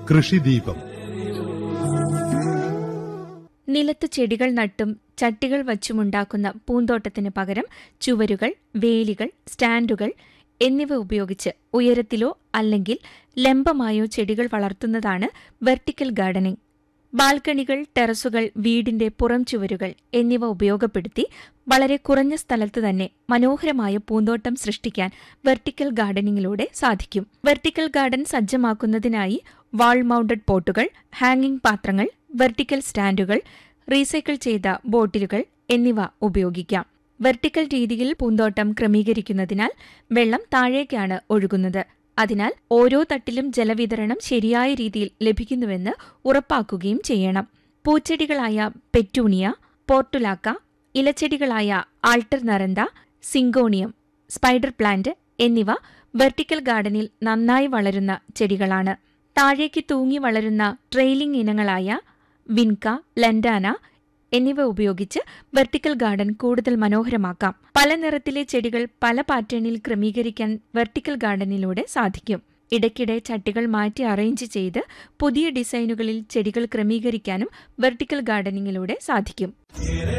കൃഷിദീപം നിലത്ത് ചെടികൾ നട്ടും ചട്ടികൾ വച്ചുമുണ്ടാക്കുന്ന പൂന്തോട്ടത്തിന് പകരം ചുവരുകൾ വേലികൾ സ്റ്റാൻഡുകൾ എന്നിവ ഉപയോഗിച്ച് ഉയരത്തിലോ അല്ലെങ്കിൽ ലംബമായോ ചെടികൾ വളർത്തുന്നതാണ് വെർട്ടിക്കൽ ഗാർഡനിംഗ് ബാൽക്കണികൾ ടെറസുകൾ വീടിന്റെ പുറം ചുവരുകൾ എന്നിവ ഉപയോഗപ്പെടുത്തി വളരെ കുറഞ്ഞ സ്ഥലത്ത് തന്നെ മനോഹരമായ പൂന്തോട്ടം സൃഷ്ടിക്കാൻ വെർട്ടിക്കൽ ഗാർഡനിങ്ങിലൂടെ സാധിക്കും വെർട്ടിക്കൽ ഗാർഡൻ സജ്ജമാക്കുന്നതിനായി വാൾ മൗണ്ടഡ് പോട്ടുകൾ ഹാങ്ങിംഗ് പാത്രങ്ങൾ വെർട്ടിക്കൽ സ്റ്റാൻഡുകൾ റീസൈക്കിൾ ചെയ്ത ബോട്ടിലുകൾ എന്നിവ ഉപയോഗിക്കാം വെർട്ടിക്കൽ രീതിയിൽ പൂന്തോട്ടം ക്രമീകരിക്കുന്നതിനാൽ വെള്ളം താഴേക്കാണ് ഒഴുകുന്നത് അതിനാൽ ഓരോ തട്ടിലും ജലവിതരണം ശരിയായ രീതിയിൽ ലഭിക്കുന്നുവെന്ന് ഉറപ്പാക്കുകയും ചെയ്യണം പൂച്ചെടികളായ പെറ്റൂണിയ പോർട്ടുലാക്ക ഇലച്ചെടികളായ alternanthera syngonium spider plant എന്നിവ വെർട്ടിക്കൽ ഗാർഡനിൽ നന്നായി വളരുന്ന ചെടികളാണ് താഴേക്ക് തൂങ്ങി വളരുന്ന ട്രെയിലിംഗ് ഇനങ്ങളായ വിൻക ലൻഡാന എന്നിവ ഉപയോഗിച്ച് വെർട്ടിക്കൽ ഗാർഡൻ കൂടുതൽ മനോഹരമാക്കാം പല നിറത്തിലെ ചെടികൾ പല പാറ്റേണിൽ ക്രമീകരിക്കാൻ വെർട്ടിക്കൽ ഗാർഡനിലൂടെ സാധിക്കും ഇടയ്ക്കിടെ ചട്ടികൾ മാറ്റി അറേഞ്ച് ചെയ്ത് പുതിയ ഡിസൈനുകളിൽ ചെടികൾ ക്രമീകരിക്കാനും വെർട്ടിക്കൽ ഗാർഡനിങ്ങിലൂടെ സാധിക്കും